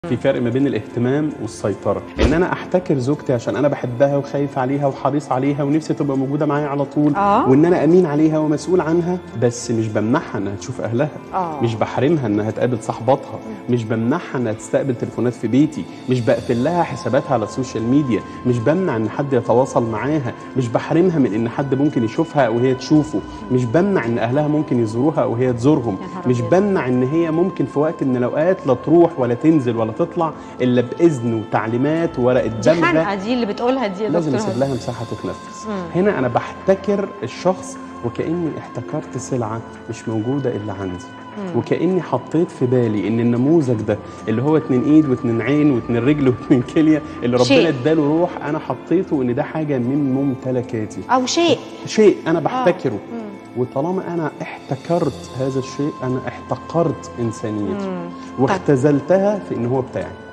في فرق ما بين الاهتمام والسيطرة ان انا احتكر زوجتي عشان انا بحبها وخايف عليها وحريص عليها ونفسي تبقى موجودة معايا على طول آه. وان انا امين عليها ومسؤول عنها بس مش بمنعها انها تشوف اهلها آه. مش بحرمها انها تقابل صحباتها مش بمنعها انها تستقبل تليفونات في بيتي مش بقفل لها حساباتها على السوشيال ميديا مش بمنع ان حد يتواصل معاها مش بحرمها من ان حد ممكن يشوفها او هي تشوفه مش بمنع ان اهلها ممكن يزوروها او هي تزورهم يا نهار مش أبيض. بمنع ان هي ممكن في وقت من الاوقات لا تروح ولا تنزل ولا تطلع الا باذن وتعليمات وورقه دي دمغه خنقه دي اللي بتقولها دي يا لازم دكتور اسيب هدى. لها مساحه تتنفس هنا انا بحتكر الشخص وكاني احتكرت سلعه مش موجوده الا عندي وكاني حطيت في بالي ان النموذج ده اللي هو اتنين ايد واتنين عين واتنين رجل واتنين كليه اللي شيء. ربنا اداله روح انا حطيته ان ده حاجه من ممتلكاتي او شيء شيء انا بحتكره وطالما انا احتكرت هذا الشيء انا احتقرت انسانيتي واختزلتها في ان هو بتاعي